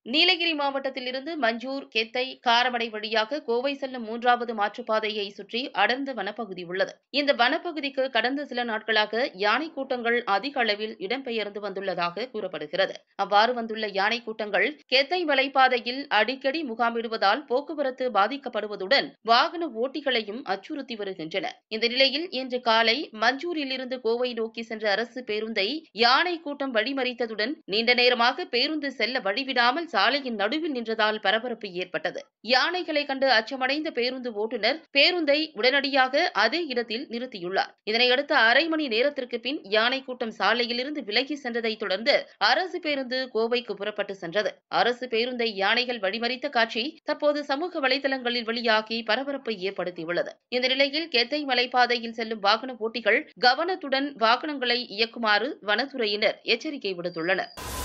நீலகிரி மாவட்டத்திலிருந்து மஞ்சூர் கெத்தை காரமடை வழியாக கோவை செல்லும் மூன்றாவது மாற்றுப்பாதையை சுற்றி அடர்ந்த வனப்பகுதி உள்ளது இந்த வனப்பகுதிக்கு கடந்த சில நாட்களாக யானை கூட்டங்கள் அதிக அளவில் இடம்பெயர்ந்து வந்துள்ளதாக கூறப்படுகிறது அவ்வாறு வந்துள்ள யானை கூட்டங்கள் கெத்தை மலைப்பாதையில் அடிக்கடி முகாமிடுவதால் போக்குவரத்து பாதிக்கப்படுவதுடன் வாகன ஓட்டிகளையும் அச்சுறுத்தி வருகின்றன இந்த நிலையில் இன்று காலை மஞ்சூரில் இருந்து கோவை நோக்கி சென்ற அரசு பேருந்தை யானை கூட்டம் வழிமறித்ததுடன் நீண்ட நேரமாக பேருந்து செல்ல வழிவிடாமல் சாலையின் நடுவில் நின்றதால் பரபரப்பு ஏற்பட்டது யானைகளை கண்டு அச்சமடைந்த பேருந்து ஓட்டுநர் பேருந்தை உடனடியாக அதே இடத்தில் நிறுத்தியுள்ளார் இதனையடுத்து அரை மணி நேரத்திற்கு பின் யானை கூட்டம் சாலையிலிருந்து விலகி சென்றதை தொடர்ந்து அரசு பேருந்து கோவைக்கு புறப்பட்டு சென்றது அரசு பேருந்தை யானைகள் வழிமறித்த காட்சி தற்போது சமூக வலைதளங்களில் வெளியாகி பரபரப்பை ஏற்படுத்தியுள்ளது இந்த நிலையில் கெத்தை மலைப்பாதையில் செல்லும் வாகன ஓட்டிகள் கவனத்துடன் வாகனங்களை இயக்குமாறு வனத்துறையினர் எச்சரிக்கை விடுத்துள்ளனர்